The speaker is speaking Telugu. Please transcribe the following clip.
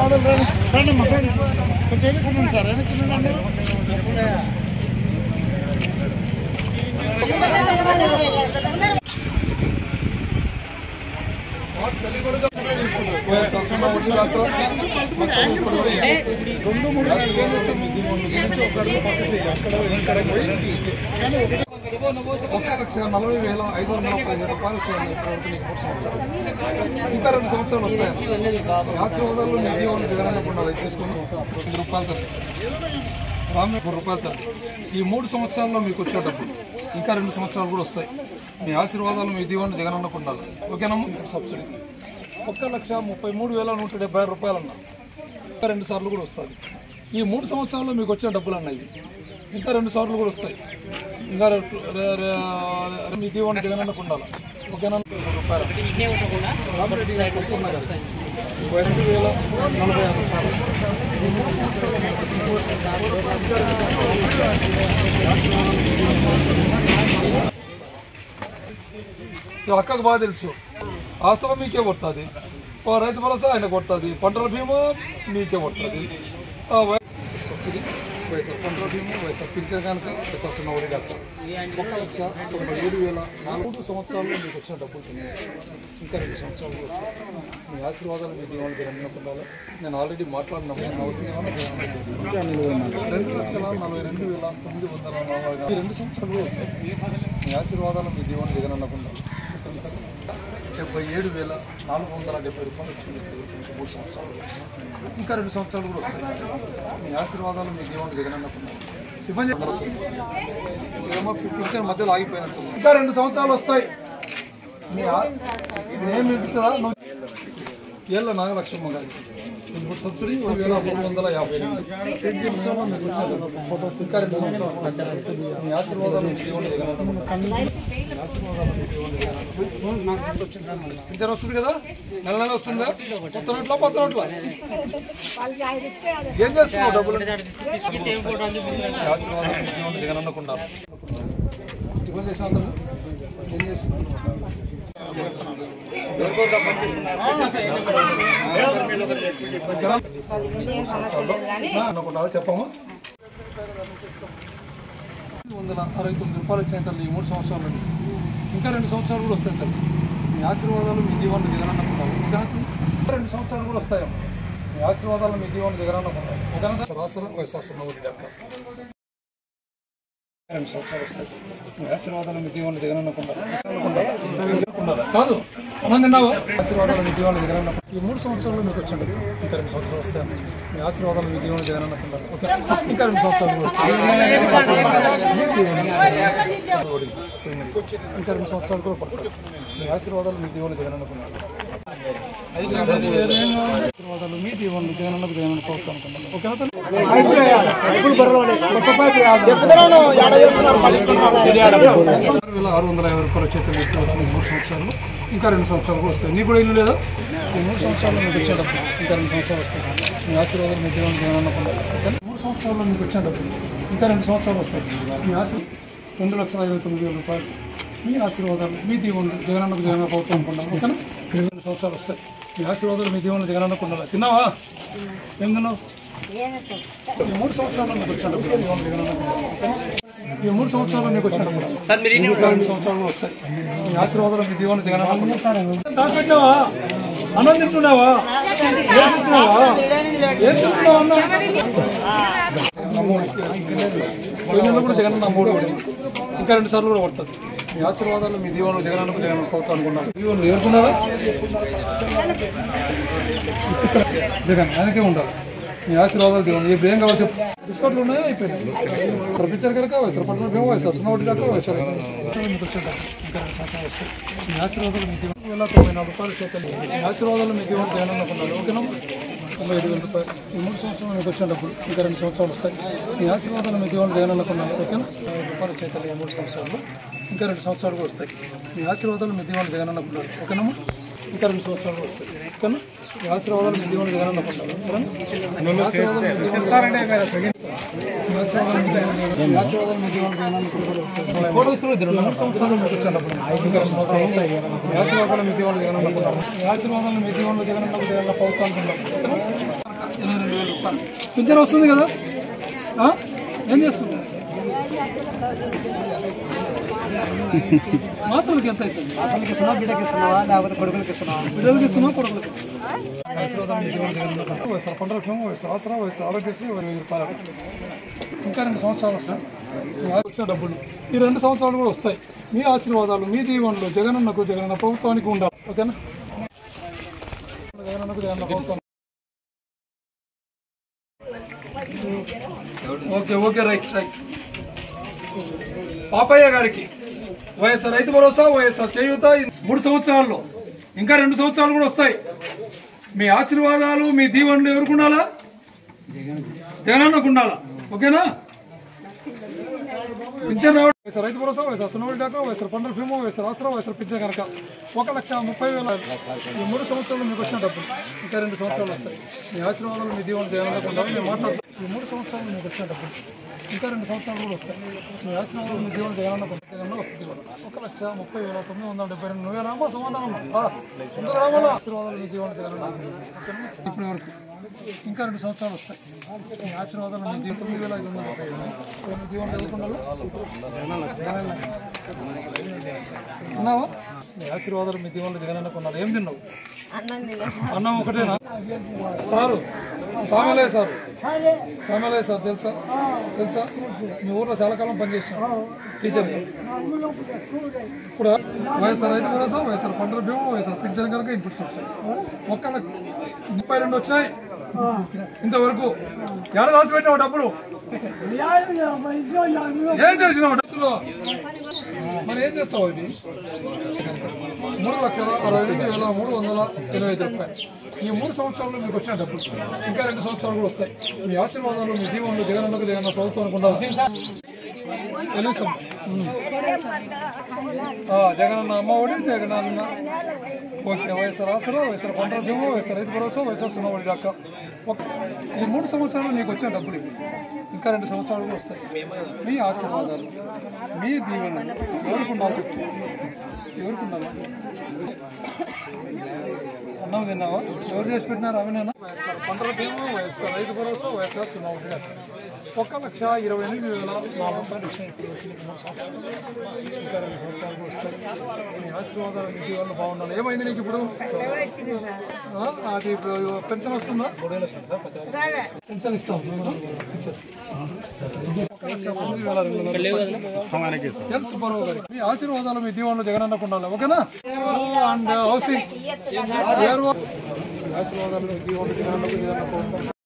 రండి అమ్మా రండి కొంచెం వెనక్కి సార్ వెనక్కి ఉండండి. రెండు మూడు నాలుగు ఏం చేస్తాము? నుంచి ఒక అడుగు పక్కకి అక్కడ ఇక్కడ పోయి కానీ ఒకటి ఒక లక్ష నలభై వేల ఐదు వందల పదిహేను రూపాయలు వచ్చాయండి ఇప్పటివరకు నీకు మూడు సంవత్సరాలు ఇంకా రెండు సంవత్సరాలు వస్తాయి ఆశీర్వాదాలు మీ జీవనం జగనన్నకుండా అది తీసుకుని ఐదు రూపాయలు తగ్గి రామ్ మూడు రూపాయలు తగ్గి ఈ మూడు సంవత్సరాల్లో మీకు వచ్చే డబ్బులు ఇంకా రెండు సంవత్సరాలు కూడా వస్తాయి మీ ఆశీర్వాదాలు మీ దీవాన్ని జగనన్నకుండా ఓకేనా సబ్సిడీ ఒక్క లక్ష ముప్పై మూడు వేల నూట డెబ్బై ఆరు రూపాయలు అన్నా ఇంకా రెండు సార్లు కూడా వస్తుంది ఈ మూడు సంవత్సరాల్లో మీకు వచ్చే డబ్బులు అన్నాయి ఇంకా రెండు సార్లు కూడా వస్తాయి ఇంకా రే- రే- రే- మీ దీవాన్ని జగనన్నకు ఉండాలి ఓకేనా రూపాయలు రామిరెడ్డి గారు సంపూర్ణ గారు ఇరవై రెండు వేల నలభై ఆరు రూపాయలు ఇది అక్కకు బాగా తెలుసు ఆసరా మీకే కొడుతుంది రైతు భరోసా ఆయన కొడుతుంది పంటల బీమా మీకే కొడుతుంది సబ్సిడీ వైఎస్ఆర్ పంటల బీమా వైఎస్ఆర్ పింఛన్ కనుక వైఎస్ఆర్ చిన్న ఒడి డాక్టర్ ఒక లక్ష తొంభై ఏడు వేల నాలుగు సంవత్సరాల్లో మీకు వచ్చిన డబ్బులు తిన్నాయి. ఇంకా రెండు సంవత్సరాలు కూడా వస్తాయి. మీ ఆశీర్వాదాలు మీ దీవాన్ని జరగకుండా నేను ఆల్రెడీ మాట్లాడినాము నేను అవసరం రెండు లక్షల నలభై రెండు వేల తొమ్మిది వందల నలభై నాలుగు. ఈ రెండు సంవత్సరాలు కూడా వస్తాయి మీ ఆశీర్వాదాలు మీ దీవాన్ని జగనన్నకుండా డెబ్బై ఏడు వేల నాలుగు వందల డెబ్బై రూపాయలు వచ్చింది ఇంకా మూడు సంవత్సరాలు ఇంకా రెండు సంవత్సరాలు కూడా వస్తాయి మీ ఆశీర్వాదాలు మీ దీవాన్ని జగనన్నకుండా ఇబ్బంది ఏమో పింఛన్ మధ్యలో ఆగిపోయినట్టు ఇంకా రెండు సంవత్సరాలు వస్తాయి మీ ఆ- ఏమి ఇప్పించదా నువ్వు ఏళ్ళ నాగలక్ష్మ గారి ఇప్పుడు సబ్సిడీ ఒక వేల మూడు వందల యాభై ఎనిమిది నిమిషంలో మీకు వచ్చారు ఇంకా రెండు సంవత్సరాలు మీ ఆశీర్వాదాలు మీ దేవుని పింఛన్ వస్తుంది కదా నెల నెల వస్తుందా కొత్త నోట్ల కొత్త నోట్ల ఏం చేస్తున్నావు డబ్బులు మీ ఆశీర్వాదాలు మీ దేవుని జగనన్నకుండా టిఫిన్ చేసిన అందరూ ఏం చేస్తున్నారు అనుకుంటారా చెప్పమ్మా వందల అరవై తొమ్మిది రూపాయలు వచ్చాయి తల్లి ఈ మూడు సంవత్సరాలు ఇంకా రెండు సంవత్సరాలు కూడా వస్తాయి తల్లి మీ ఆశీర్వాదాలు మీ దీవాన్ని జగనన్నకుంటారు ఇంకా రెండు సంవత్సరాలు కూడా వస్తాయమ్మా మీ ఆశీర్వాదాలు మీ దీవాన్ని జగనన్నకుంటారు ఒక సరాసరి వైశాసన ఒకటి డాక్టర్ రెండు సంవత్సరాలు వస్తాయి మీ ఆశీర్వాదాలు మీ దీవాన్ని జగనన్నకుంటారు కాదు అన్నం తిన్నావు ఆశీర్వాదాలు మీ దీవాన్ని జగనన్న ఈ మూడు సంవత్సరాలు మీకు వచ్చండి ఇంకా రెండు సంవత్సరాలు వస్తాయి మీ ఆశీర్వాదాలు మీ దీవాన్ని జగనన్నకుంటారు ఓకే ఇంకా రెండు సంవత్సరాలు కూడా వస్తాయి. ఇంకా రెండు సంవత్సరాలు కూడా పడతాయి మీ ఆశీర్వాదాలు మీ దీవాన్ని జగనన్నకుంటారు ఆశీర్వాదాలు మీ దీవాన్ని జగనన్నకు జగనన్న ప్రభుత్వం అనుకున్నాను ఓకేనా తల్లి? ఆరు వేల ఆరు వందల యాభై రూపాయల చేతులు పెట్టుకోవాలి మూడు సంవత్సరాలు ఇంకా రెండు సంవత్సరాలు కూడా వస్తాయి నీకు కూడా ఇల్లు లేదా ఈ మూడు సంవత్సరాలు మీకు వచ్చేటప్పుడు ఇంకా రెండు సంవత్సరాలు వస్తాయి మీ ఆశీర్వాదాలు మీ దేవుని జగనన్నకుండా మూడు సంవత్సరాల్లో మీకు వచ్చేటప్పుడు ఇంకా రెండు సంవత్సరాలు వస్తాయి మీ ఆశీ రెండు లక్షల ఇరవై తొమ్మిది వేల రూపాయలు మీ ఆశీర్వాదాలు మీ దీవుని జగనన్నకు జగన్ ప్రభుత్వం అనుకున్నాను ఓకేనా రెండు సంవత్సరాలు వస్తాయి మీ ఆశీర్వాదాలు మీ దేవుని జగనన్నకుండా తిన్నావా ఏం తిన్నావు ఈ మూడు సంవత్సరాల్లో మీకు వచ్చేటప్పుడు దేవుని జగనన్నకుండా ఓకేనా? ఈ మూడు సంవత్సరాలు మీకు వచ్చినప్పుడు సార్ మీరు రెండు సంవత్సరాలు వస్తాయి మీ ఆశీర్వాదాలు మీ దీవెన జగన్ పెట్టినావా అన్నం తింటున్నావా ఏం తింటున్నావా ఏం తింటున్నావా అన్నం నమ్మోడు. పోయిన నెల కూడా జగన్ నమ్మోడు ఇంకా రెండు సార్లు కూడా పడుతుంది మీ ఆశీర్వాదాలు మీ దీవెన జగన్ జగన్ పోతా అనుకున్నాను దీవెన ఏరుకున్నారా జగన్ ఆయనకే ఉండాలి మీ ఆశీర్వాదాలు దేవుని ఇప్పుడు ఏం కావాలి చెప్పు డిస్కౌంట్లు ఉన్నాయా అయిపోయినాయి ప్రొఫెసర్ కనుక వయసు పట్ల మేము వయసు వస్తున్న ఒకటి దాకా వయసు మీకు వచ్చేటప్పుడు ఇంకా రెండు సంవత్సరాలు వస్తాయి మీ ఆశీర్వాదాలు మీకు వేల తొంభై నాలుగు రూపాయలు చేతలు మీ ఆశీర్వాదాలు మీకు ఏమైనా జగన్ అనుకున్నారు ఓకేనా తొంభై ఐదు వేల రూపాయలు ఈ మూడు సంవత్సరాలు మీకు వచ్చేటప్పుడు ఇంకా రెండు సంవత్సరాలు వస్తాయి మీ ఆశీర్వాదాలు మీకు ఏమైనా జగన్ అనుకున్నారు ఓకేనా ఐదు రూపాయలు చేతలు ఈ మూడు సంవత్సరాలు ఇంకా రెండు సంవత్సరాలు కూడా వస్తాయి మీ ఆశీర్వాదాలు మీ దీవాన్ని జగన్ అనుకున్నారు ఓకేనా ఇంకా రెండు సంవత్సరాలు కూడా వస్తాయి ఓకేనా మీ ఆశీర్వాదాలు మీ దీవాన్ని జగన్ అనుకుంటారు సరేనా మీ ఆశీర్వాదాలు మీ దీవాన్ని ఇస్తారంటే మీ ఆశీర్వాదాలు మీ దీవాన్ని మీ ఆశీర్వాదాలు మీ దీవాన్ని జగన్ అనుకుంటారు ఫోటో తీసుకుని రెండు సంవత్సరాలు మీకు వచ్చినప్పుడు ఇంకా రెండు సంవత్సరాలు వస్తాయి మీ ఆశీర్వాదాలు మీ దీవాన్ని జగన్ అనుకుంటారు మీ ఆశీర్వాదాలు మీ దీవాన్ని జగన్ అనుకుంటారు ప్రభుత్వం అనుకుంటారు ఇరవై రెండు వేల రూపాయలు పింఛన్ వస్తుంది కదా ఆ? ఏం చేస్తుంది మాత్రలకి ఎంత అవుతుంది అతనికి ఇస్తున్నావా బిడ్డకి ఇస్తున్నావా లేకపోతే కొడుకులకి ఇస్తున్నావా పిల్లలకి ఇస్తున్నా కొడుకులకి వయసు పంటల భీమా వయసు ఆసరా వయసు ఆరోగ్యశ్రీ వెయ్యి రూపాయలు ఇంకా రెండు సంవత్సరాలు వస్తాయి మీ ఆశ వచ్చిన డబ్బులు ఈ రెండు సంవత్సరాలు కూడా వస్తాయి మీ ఆశీర్వాదాలు మీ దీవెనలు జగనన్నకు జగనన్న ప్రభుత్వానికి ఉండాలి ఓకేనా జగనన్నకు జగనన్న ప్రభుత్వం okay okay right right Papaiah గారికి వైఎస్ఆర్ రైతు భరోసా వైఎస్ఆర్ చేయూత ఈ మూడు సంవత్సరాల్లో ఇంకా రెండు సంవత్సరాలు కూడా వస్తాయి మీ ఆశీర్వాదాలు మీ దీవెనలు ఎవరికి ఉండాలా జగనన్నకు ఉండాలా ఓకేనా పింఛన్ రావడం వైఎస్ఆర్ రైతు భరోసా వైఎస్ఆర్ సున్నవల్లి డాకా వైఎస్ఆర్ పంటల భీమా వైఎస్ఆర్ ఆసరా వైఎస్ఆర్ పింఛన్ కనుక ఒక లక్ష ముప్పై వేల ఈ మూడు సంవత్సరాలు మీకు వచ్చిన డబ్బులు ఇంకా రెండు సంవత్సరాలు వస్తాయి మీ ఆశీర్వాదాలు మీ దీవెనలు జగనన్నకు ఉండాలి మేము మాట్లాడుతాం ఈ మూడు సంవత్సరాలు మీకు వచ్చిన డబ్బులు ఇంకా రెండు సంవత్సరాలు కూడా వస్తాయి మీ ఆశీర్వాదాలు మీ జీవన జగనన్నకు జగనన్న వస్తుంది కూడా. ఒక లక్ష ముప్పై వేల తొమ్మిది వందల డెబ్బై రెండు నువ్వే రామా సమాధానం రా. ముందుకు రావాలా ఆశీర్వాదాలు మీ జీవన జగనన్న ఓకేనా? ఇప్పటి వరకు ఇంకా రెండు సంవత్సరాలు వస్తాయి మీ ఆశీర్వాదాలు మీ జీవితం తొమ్మిది వేల ఐదు వందల ముప్పై ఏడు. మీ జీవన చదువుకున్నారా అన్నావా మీ ఆశీర్వాదాలు మీ దీవెనలు జగనన్నకు ఉన్నారు ఏం తిన్నావు అన్నం ఒకటేనా సారు సామలే సారు సామలే సార్ తెలుసా తెలుసా మీ ఊర్లో చాలా కాలం పనిచేసిన టీచర్ ఇప్పుడు వైఎస్ఆర్ రైతు భరోసా వైఎస్ఆర్ పంటల భీమా వైఎస్ఆర్ పింఛన్ కనుక ఇన్పుట్స్ వస్తాయి ఒక్క ముప్పై రెండు వచ్చినాయి ఇంతవరకు ఎడ దాచిపెట్టినావు డబ్బులు ఏం చేసినావు డబ్బులు మరి ఏం చేస్తావు ఇది మూడు లక్షల అరవై రెండు వేల మూడు వందల ఎనభై ఐదు రూపాయలు ఈ మూడు సంవత్సరాలు మీకు వచ్చిన డబ్బులు ఇంకా రెండు సంవత్సరాలు కూడా వస్తాయి మీ ఆశీర్వాదాలు మీ జీవనంలో జగనన్నకు జగన్న ప్రభుత్వానికి ఉండాల్సి తెలుసు Jagananna Amma Vodi Jagananna okay YSR Aasara YSR పంటల భీమా వైఎస్ఆర్ రైతు భరోసా వైఎస్ఆర్ సున్నా ఒడి దాకా ఒక ఈ మూడు సంవత్సరాలు మీకు వచ్చిన డబ్బులు ఇవి. ఇంకా రెండు సంవత్సరాలు కూడా వస్తాయి మీ ఆశీర్వాదాలు మీ దీవెనలు ఎవరికి ఉండాలి ఎవరికి ఉండాలి అన్నం తిన్నావా ఎవరు చేసి పెట్టినారు అవినేనా వైఎస్ఆర్ పంటల బీమా వైఎస్ఆర్ రైతు భరోసా వైఎస్ఆర్ సున్నా ఒకటి గారు. ఒక లక్ష ఇరవై ఎనిమిది వేల నాలుగు రూపాయలు ఇచ్చిన ఇప్పుడు వచ్చిన మూడు సంవత్సరాలు. ఇంకా రెండు సంవత్సరాలు కూడా వస్తాయి మీ ఆశీర్వాదాలు మీ దీవెనలు బాగుండాలి ఏమైంది నీకు ఇప్పుడు ఆ, అది ఇప్పుడు పెన్షన్ వస్తుందా పెన్షన్ ఇస్తాం ఇచ్చేస్తాం. ఒక లక్ష తొమ్మిది వేల రెండు వందల తెలుసు పర్వ గారి మీ ఆశీర్వాదాలు మీ దీవెనలో జగనన్నకు ఉండాలి ఓకేనా అండ్ హౌసింగ్ ఆశీర్వాదాలు మీ దీవెనలో జగనన్నకు జగనన్నకు